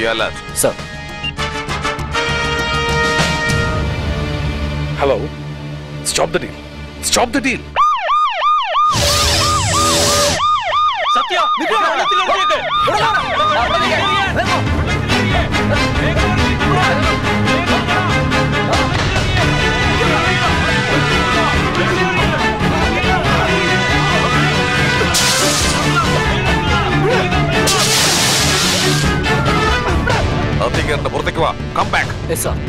B alert sir hello stop the deal stop the deal Sathya നിൽക്കുക, വെള്ളത്തിൽ ഇറങ്ങിയേക്ക്. ഇവിടെ വാ. വെള്ളത്തിൽ ഇറങ്ങിയേ. അകത്തേക്ക് കയറണ്ട പുറത്തേക്ക് വാ കം ബാക്ക് യെസ് സർ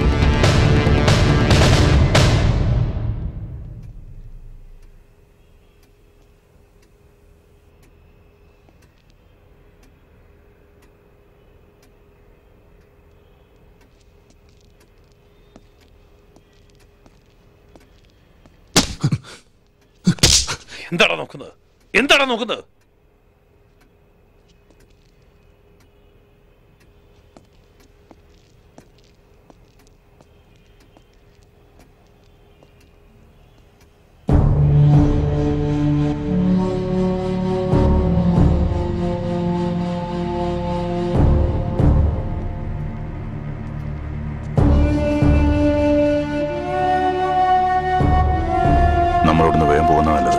എന്താടാ നോക്കുന്നത് എന്താടാ നോക്കുന്നത് നമ്മളിവിടുന്ന് വേഗം പോകുന്ന നല്ലത്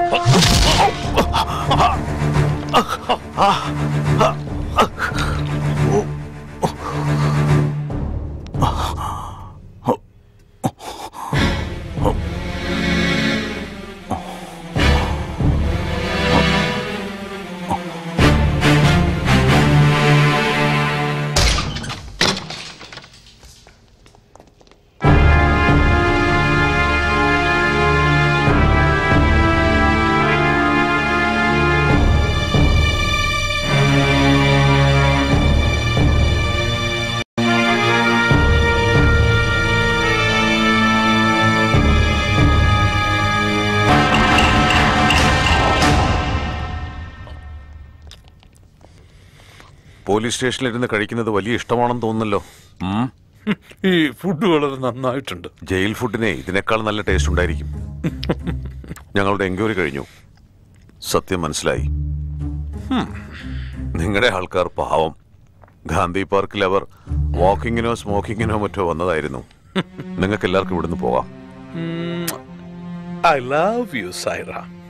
പോലീസ് സ്റ്റേഷനിലിരുന്ന് കഴിക്കുന്നത് വലിയ ഇഷ്ടമാണെന്ന് തോന്നുന്നല്ലോ ഉം. ഈ ഫുഡ് വളരെ നന്നായിട്ടുണ്ട് ജയിൽ ഫുഡിനെ ഇതിനേക്കാൾ നല്ല ടേസ്റ്റ് ഉണ്ടായിരിക്കും ഞങ്ങളുടെ എൻക്വയറി കഴിഞ്ഞു സത്യം മനസ്സിലായി നിങ്ങളുടെ ആൾക്കാർ പാവം ഗാന്ധി പാർക്കിൽ അവർ വാക്കിങ്ങിനോ സ്മോക്കിങ്ങിനോ മറ്റോ വന്നതായിരുന്നു നിങ്ങൾക്ക് എല്ലാവർക്കും ഇവിടുന്ന് പോകാം ഐ ലവ് യു സൈറ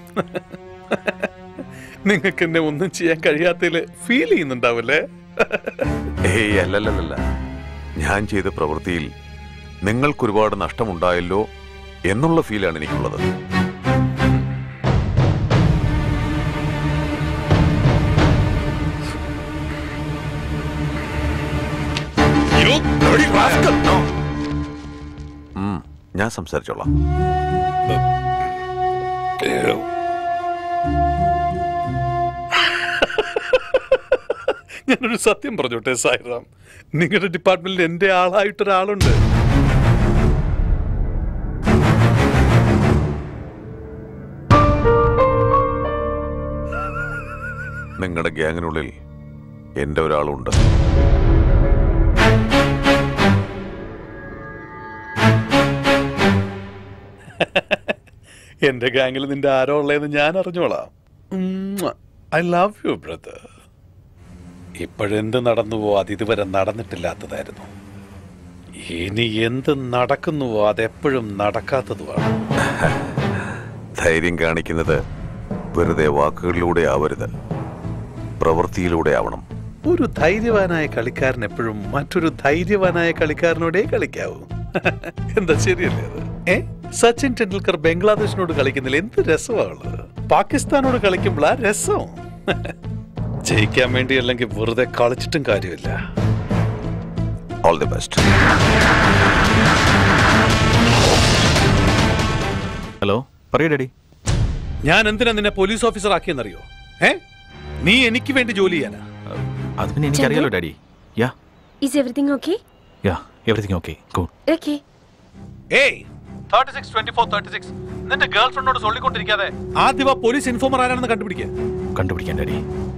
നിങ്ങൾക്ക് എന്നെ ഒന്നും ചെയ്യാൻ കഴിയാത്തതിൽ ഫീൽ ചെയ്യുന്നുണ്ടാവില്ലേ ഏയ് അല്ലല്ലല്ല ഞാൻ ചെയ്ത പ്രവൃത്തിയിൽ നിങ്ങൾക്കൊരുപാട് നഷ്ടമുണ്ടായല്ലോ എന്നുള്ള ഫീലാണ് എനിക്കുള്ളത് ഉം, ഞാൻ സംസാരിച്ചോളാം ഞാനൊരു സത്യം പറഞ്ഞോട്ടെ സായിറാം നിങ്ങളുടെ ഡിപ്പാർട്ട്മെന്റിൽ എന്റെ ആളായിട്ടൊരാളുണ്ട് നിങ്ങളുടെ ഗ്യാങ്ങിനുള്ളിൽ എന്റെ ഒരാളുണ്ട് എന്റെ ഗാങ്ങിൽ നിന്റെ ആരോ ഉള്ളതെന്ന് ഞാൻ അറിഞ്ഞോളാം ഐ ലവ് യു ബ്രദർ ഇപ്പോഴെന്ത് നടന്നുവോ അത് ഇതുവരെ നടന്നിട്ടില്ലാത്തതായിരുന്നു ഇനി എന്ത് നടക്കുന്നുവോ അതെപ്പോഴും നടക്കാത്തതുമാണ് ധൈര്യം കാണിക്കുന്നത് വെറുതെ വാക്കുകളിലൂടെ ആവരുത് പ്രവൃത്തിയിലൂടെ ആവണം ഒരു ധൈര്യവാനായ കളിക്കാരൻ എപ്പോഴും മറ്റൊരു ധൈര്യവാനായ കളിക്കാരനോടേ കളിക്കാവൂ എന്താ ശരിയല്ലേ അത് ഏ സച്ചിൻ ടെണ്ടുൽക്കർ ബംഗ്ലാദേശിനോട് കളിക്കുന്നതിൽ എന്ത് രസമാണുള്ളത് പാകിസ്ഥാനോട് കളിക്കുമ്പോൾ ആ രസം ജയിക്കാൻ വേണ്ടി അല്ലെങ്കിൽ വെറുതെ കളിച്ചിട്ടും കാര്യമില്ല ഓൾ ദി ബെസ്റ്റ് ഹലോ പറയൂ ഡാഡി ഞാൻ എന്തിനാ നിന്നെ പോലീസ് ഓഫീസർ ആക്കിയെന്നറിയോ ഏ നീ എനിക്ക് വേണ്ടി ജോലി ചെയ്യാനാ അത് പിന്നെ എനിക്കറിയാലോ daddy yeah Is everything okay? Yeah everything okay good Okay. ഏയ് thirty six twenty four thirty six നിന്റെ ഗേൾ ഫ്രണ്ടോട് ചൊല്ലിക്കൊണ്ടിരിക്കാതെ ആദ്യം ആ പോലീസ് ഇൻഫോമർ ആരാണെന്ന് കണ്ടുപിടിക്കുക കണ്ടുപിടിക്കാൻ ഡാഡി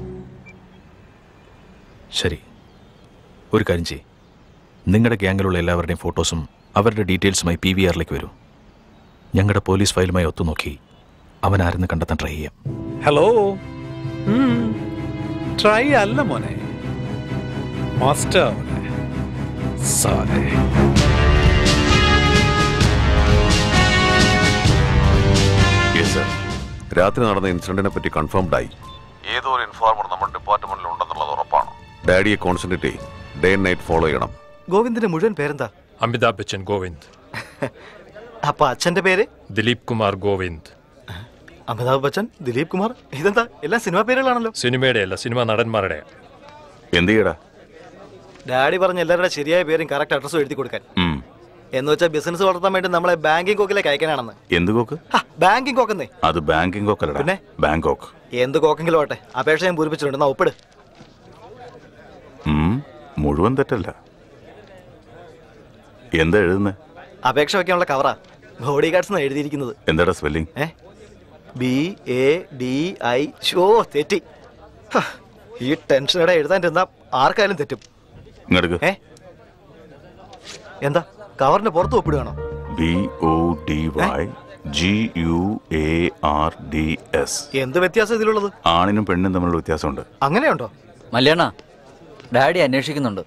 ശരി ഒരു കാര്യം ചെയ്യ് നിങ്ങളുടെ ഗ്യാങ്ങിലുള്ള എല്ലാവരുടെയും ഫോട്ടോസും അവരുടെ ഡീറ്റെയിൽസുമായി പി വി ആറിലേക്ക് വരൂ ഞങ്ങളുടെ പോലീസ് ഫയലുമായി ഒത്തുനോക്കി അവൻ ആരെന്ന് കണ്ടെത്താൻ ട്രൈ ചെയ്യാം ഹലോ ട്രൈ അല്ല മോനെ മാസ്റ്റർ സാലേ രാത്രി നടന്ന ഇൻസിഡന്റിനെ പറ്റി കൺഫേംഡ് ആയി ഏതോ ഒരു ഇൻഫോർമർ നമ്മുടെ ഡിപ്പാർട്ട്മെന്റിൽ ഉണ്ടെന്നുള്ളത് ഉറപ്പാണ് ഡാഡിയെ കോൺസെൻട്രേറ്റ് ചെയ്യും ഡേ ആൻഡ് നൈറ്റ് ഫോളോ ചെയ്യണം ഗോവിന്ദിന്റെ മുഴുവൻ പേരെന്താ അമിതാഭ് ബച്ചൻ ഗോവിന്ദ് അപ്പൊ അച്ഛന്റെ പേര് ദിലീപ് കുമാർ ഗോവിന്ദ് അമിതാഭ് ബച്ചൻ ദിലീപ് കുമാർ ഇതെന്താ എല്ലാം സിനിമാ പേരുകളാണല്ലോ സിനിമയുടെ അല്ല സിനിമ നടന്മാരുടെ എന്ത് ചെയ്യടാ ഡാഡി പറഞ്ഞ എല്ലാവരുടെ ശരിയായ പേരും കറക്റ്റ് അഡ്രസ്സും എഴുതി കൊടുക്കാൻ എന്ന് വെച്ചാൽ ബിസിനസ് വളർത്താൻ വേണ്ടി നമ്മളെ ബാങ്കിങ് കോക്കിലേക്ക് അയക്കാനാണെന്ന് എന്ത് കോക്ക് ബാങ്കിങ് കോക്കെന്നേ അത് ബാങ്കിങ് കോക്കല്ലടാ പിന്നെ? ബാങ്കോക്ക് എന്ത് കോക്കെങ്കിലും ആവട്ടെ അപേക്ഷ ഞാൻ പൂരിപ്പിച്ചിട്ടുണ്ട് എന്നാ ഒപ്പിട് ഉം, മുഴുവൻ തെറ്റല്ല എന്താ എഴുതുന്നത് അപേക്ഷ വെക്കാനുള്ള കവറാ ബോഡി ഗാർഡ്സ് എഴുതിയിരിക്കുന്നത് എന്താടാ spelling A B A D I ഷോ തെറ്റി ഹ, ഈ ടെൻഷനോടെ എഴുതാൻ ഇരുന്നാ ആർക്കായാലും തെറ്റും ഇങ്ങോട്ട് ഏ എന്താ കവറിന്റെ പുറത്ത് ഒപ്പിടുകയാണോ B O D Y G U A R D S എന്ത് വ്യത്യാസം ഇതിലുള്ളത് ആണിനും പെണ്ണിനും തമ്മിലുള്ള വ്യത്യാസമുണ്ട് അങ്ങനെയുണ്ടോ മല്യാണ ഡാഡി അന്വേഷിക്കുന്നുണ്ട്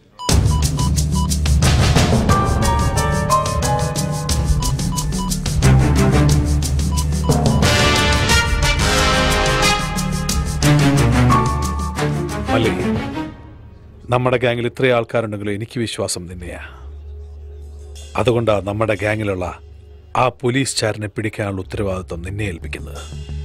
അല്ലേ നമ്മുടെ ഗാങ്ങിൽ ഇത്രയും ആൾക്കാരുണ്ടെങ്കിലും എനിക്ക് വിശ്വാസം തന്നെയാ അതുകൊണ്ടാ നമ്മുടെ ഗാങ്ങിലുള്ള ആ പോലീസ് ചാരനെ പിടിക്കാനുള്ള ഉത്തരവാദിത്വം നിന്നെ ഏൽപ്പിക്കുന്നത്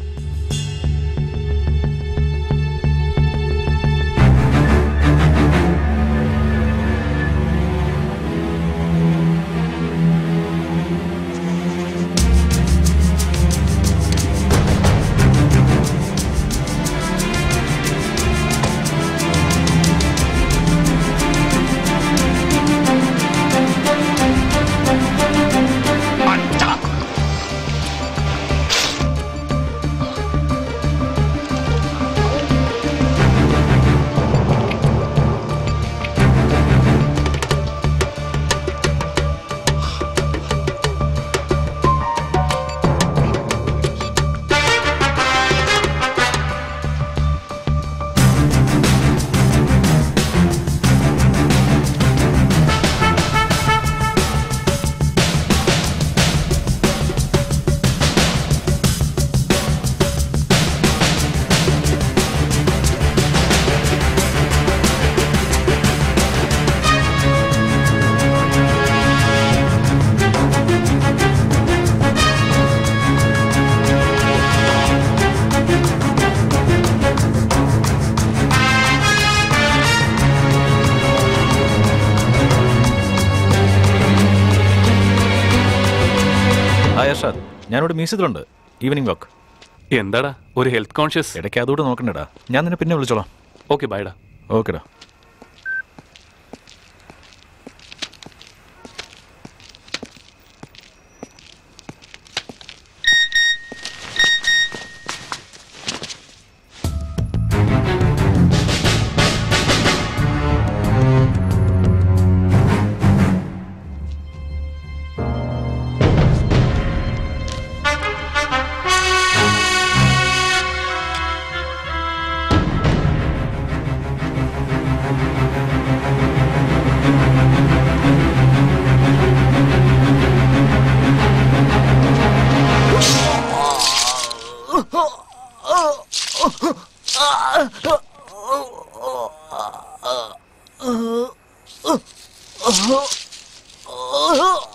ഹായ് അർഷാദ് ഞാനിവിടെ മ്യൂസിയത്തിലുണ്ട് ഈവനിങ് വാക്ക് എന്താടാ ഒരു ഹെൽത്ത് കോൺഷ്യസ് ഇടയ്ക്ക് അതുകൂടെ നോക്കണ്ടടാ ഞാൻ നിന്നെ പിന്നെ വിളിച്ചോളാം ഓക്കെ ബൈഡാ ഓക്കെടാ Oh,